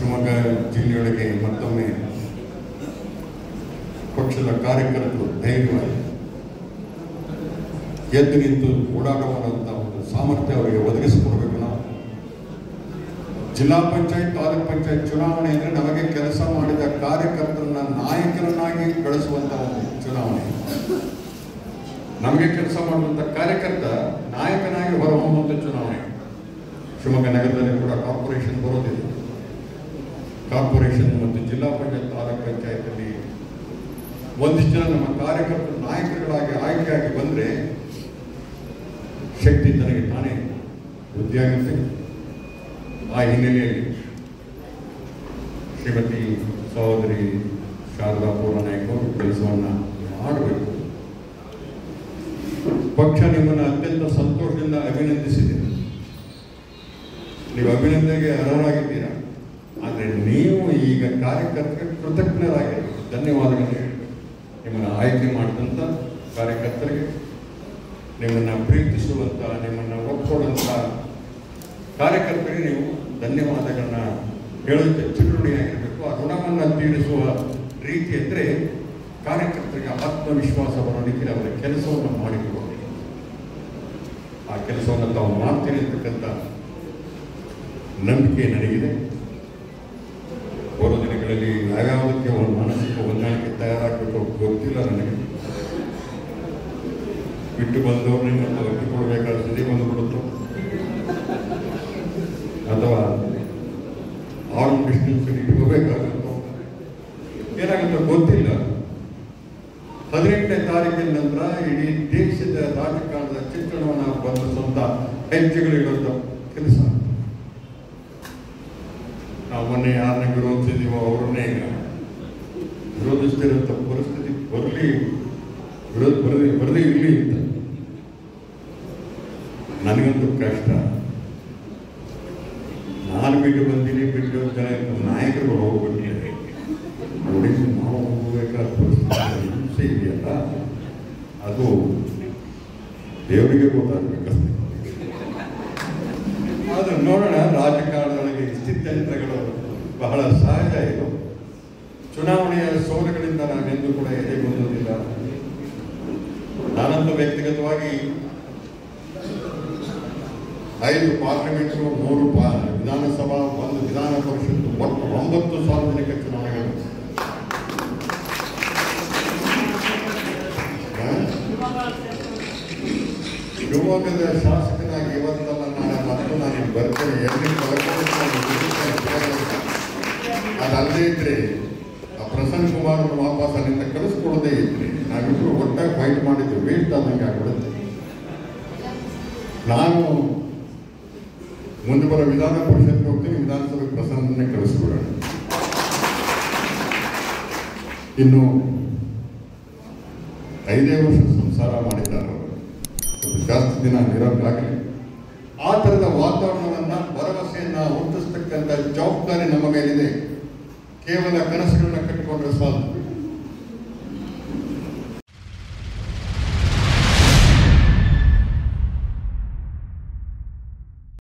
ಶಿವಮೊಗ್ಗ ಜಿಲ್ಲೆಯೊಳಗೆ ಮತ್ತೊಮ್ಮೆ ಪಕ್ಷದ ಕಾರ್ಯಕರ್ತರು ಧೈರ್ಯವಾಗಿ ಎದ್ದು ನಿಂತು ಓಡಾಡುವಂಥ ಒಂದು ಸಾಮರ್ಥ್ಯ ಅವರಿಗೆ ಒದಗಿಸಿಕೊಡ್ಬೇಕು ನಾವು ಜಿಲ್ಲಾ ಪಂಚಾಯತ್ ತಾಲೂಕ್ ಪಂಚಾಯತ್ ಚುನಾವಣೆ ಅಂದರೆ ನಮಗೆ ಕೆಲಸ ಮಾಡಿದ ಕಾರ್ಯಕರ್ತರನ್ನ ನಾಯಕರನ್ನಾಗಿ ಬೆಳೆಸುವಂತ ಒಂದು ಚುನಾವಣೆ ನಮಗೆ ಕೆಲಸ ಮಾಡುವಂತ ಕಾರ್ಯಕರ್ತ ನಾಯಕನಾಗಿ ಹೊರಹೊಮ್ಮುವಂತ ಚುನಾವಣೆ ಶಿವಮೊಗ್ಗ ನಗರದಲ್ಲಿ ಕೂಡ ಕಾರ್ಪೊರೇಷನ್ ಬರೋದಿಲ್ಲ ಕಾರ್ಪೊರೇಷನ್ ಮತ್ತು ಜಿಲ್ಲಾ ಪಂಚಾಯತ್ ತಾಲೂಕ್ ಪಂಚಾಯತಲ್ಲಿ ಒಂದಿಷ್ಟು ಜನ ನಮ್ಮ ಕಾರ್ಯಕರ್ತರು ನಾಯಕರುಗಳಾಗಿ ಆಯ್ಕೆಯಾಗಿ ಬಂದರೆ ಶಕ್ತಿ ತನಗೆ ತಾನೇ ವೃದ್ಧಿಯಾಗುತ್ತೆ ಆ ಹಿನ್ನೆಲೆಯಲ್ಲಿ ಶ್ರೀಮತಿ ಸಹೋದರಿ ಶಾರದಾ ಪೂರ್ವ ನಾಯಕ್ ಅವರು ಕೆಲಸವನ್ನು ಮಾಡಬೇಕು ಪಕ್ಷ ನಿಮ್ಮನ್ನು ಅತ್ಯಂತ ಸಂತೋಷದಿಂದ ಅಭಿನಂದಿಸಿದೆ ನೀವು ಅಭಿನಂದನೆಗೆ ಅರ್ಹರಾಗಿದ್ದೀರಾ ಆದರೆ ನೀವು ಈಗ ಕಾರ್ಯಕರ್ತರಿಗೆ ಕೃತಜ್ಞರಾಗಿರಬೇಕು ಧನ್ಯವಾದಗಳನ್ನು ಹೇಳಬೇಕು ನಿಮ್ಮನ್ನು ಆಯ್ಕೆ ಮಾಡಿದಂಥ ಕಾರ್ಯಕರ್ತರಿಗೆ ನಿಮ್ಮನ್ನು ಪ್ರೀತಿಸುವಂಥ ನಿಮ್ಮನ್ನು ಒಪ್ಕೊಳ್ಳುವಂಥ ಕಾರ್ಯಕರ್ತರಿಗೆ ನೀವು ಧನ್ಯವಾದಗಳನ್ನ ಹೇಳೋದಕ್ಕೆ ಚಿರುಣಿಯಾಗಿರಬೇಕು ಆ ಋಣವನ್ನು ತೀರಿಸುವ ರೀತಿ ಅಂದರೆ ಕಾರ್ಯಕರ್ತರಿಗೆ ಆತ್ಮವಿಶ್ವಾಸ ಬರೋದಕ್ಕೆ ಅವರ ಕೆಲಸವನ್ನು ಮಾಡಿಕೊಡೋದು ಆ ಕೆಲಸವನ್ನು ತಾವು ಮಾಡ್ತೀರಿ ಅಂತಕ್ಕಂಥ ನಂಬಿಕೆ ನನಗಿದೆ ಬರೋ ದಿನಗಳಲ್ಲಿ ಯಾವ್ಯಾವುದಕ್ಕೆ ಒಂದು ಮಾನಸಿಕ ಹೊಂದಾಣಿಕೆ ತಯಾರಾಗಬೇಕು ಗೊತ್ತಿಲ್ಲ ನನಗೆ ಬಿಟ್ಟು ಬಂದವ್ರನ್ನ ಮತ್ತೆ ಒಪ್ಪಿಕೊಳ್ಬೇಕಾದ ಸ್ಥಿತಿ ಬಂದುಬಿಡುತ್ತೋ ಅಥವಾ ಆರ್ಮ್ ಡಿಸ್ಟೆನ್ಸ್ ಇಟ್ಕೋಬೇಕಾಗುತ್ತೋ ಏನಾಗುತ್ತೋ ಗೊತ್ತಿಲ್ಲ ಹದಿನೆಂಟನೇ ತಾರೀಕಿನ ನಂತರ ಇಡೀ ದೇಶದ ರಾಜಕಾರಣದ ಚಿತ್ರಣವನ್ನು ಬಂದ ಸ್ವಂತ ಹೆಜ್ಜೆಗಳಿಡುವಂಥ ಕೆಲಸ ನಾವು ಮೊನ್ನೆ ಯಾರನ್ನ ವಿರೋಧಿಸಿದೀವೋ ಅವ್ರನ್ನೇ ಈಗ ವಿರೋಧಿಸ್ತಿರುವಂಥ ಪರಿಸ್ಥಿತಿ ಬರಲಿ ವಿರೋಧ ಬರಲಿ ಬರದೇ ಇರಲಿ ಅಂತ ನನಗಂತೂ ಕಷ್ಟ ನಾನು ಬಿಟ್ಟು ಬಂದೀನಿ ಬಿಟ್ಟು ಜನ ನಾಯಕರು ಹೋಗ್ಬಿಟ್ಟಿದ್ದಾರೆ ನೋಡಿ ನಾವು ಹೋಗಬೇಕಾದ ಪರಿಸ್ಥಿತಿ ಹಿಂಸೆ ಇದೆಯಲ್ಲ ಅದು ದೇವರಿಗೆ ಗೊತ್ತಾಗಬೇಕಷ್ಟೇ ಆದ್ರೆ ನೋಡೋಣ ರಾಜಕಾರಣದೊಳಗೆ ಸ್ಥಿತ್ಯಂತ್ರಗಳು ಬಹಳ ಸಹಜ ಇದು ಚುನಾವಣೆಯ ಸೋಲುಗಳಿಂದ ನಾವೆಂದೂ ಕೂಡ ಎದೆಗುಂದುವುದಿಲ್ಲ ನಾನಂತೂ ವ್ಯಕ್ತಿಗತವಾಗಿ ಐದು ಪಾರ್ಲಿಮೆಂಟು ಮೂರು ಪಾ ವಿಧಾನಸಭಾ ಒಂದು ವಿಧಾನ ಪರಿಷತ್ತು ಒಟ್ಟು ಒಂಬತ್ತು ಸಾರ್ವಜನಿಕ ಚುನಾವಣೆಗಳು ಹಾ? ಶಿವಮೊಗ್ಗದ ಶಾಸಕನಾಗಿ ಇವತ್ತಲ್ಲ ನಾಳೆ ಮತ್ತು ನಾನು ಇಲ್ಲಿ ಬರ್ತೇನೆ ಎಲ್ಲಿ ಕಳ್ಕೊಂಡು ನಾನು ಇರ್ತೇನೆ. ಅದಲ್ಲದೆ ಇದ್ರೆ ಆ ಪ್ರಸನ್ನ ಕುಮಾರ್ ಅವ್ರನ್ನ ವಾಪಸ್ ಅಲ್ಲಿಂದ ಕಳಿಸ್ಕೊಡದೇ ಇದ್ರೆ ನಾವಿಬ್ರು ಒಟ್ಟಾಗಿ ಫೈಟ್ ಮಾಡಿದ್ದು ವೇಸ್ಟ್ ಆದಂಗೆ ಆಗ್ಬಿಡುತ್ತೆ ನಾನು ಮುಂದೆ ಬರೋ ವಿಧಾನ ಪರಿಷತ್ಗೆ ಹೋಗ್ತೀನಿ ವಿಧಾನಸಭೆ ಪ್ರಸನ್ನನೇ ಕಳಿಸ್ಬಿಡೋಣ ಇನ್ನು ಐದೇ ವರ್ಷ ಸಂಸಾರ ಮಾಡಿದ್ದಾರೆ ಅವರು ಸ್ವಲ್ಪ ಜಾಸ್ತಿ ದಿನ ನಿರೋಗ್ಲಾಗಲಿ ಆ ಥರದ ವಾತಾವರಣವನ್ನ ಭರವಸೆಯನ್ನ ಹುಟ್ಟಿಸ್ತಕ್ಕಂಥ ಜವಾಬ್ದಾರಿ ನಮ್ಮ ಮೇಲಿದೆ ಕೇವಲ ಕನಸುಗಳನ್ನ ಕಟ್ಟಿಕೊಂಡ್ರೆ ಸಾಲದು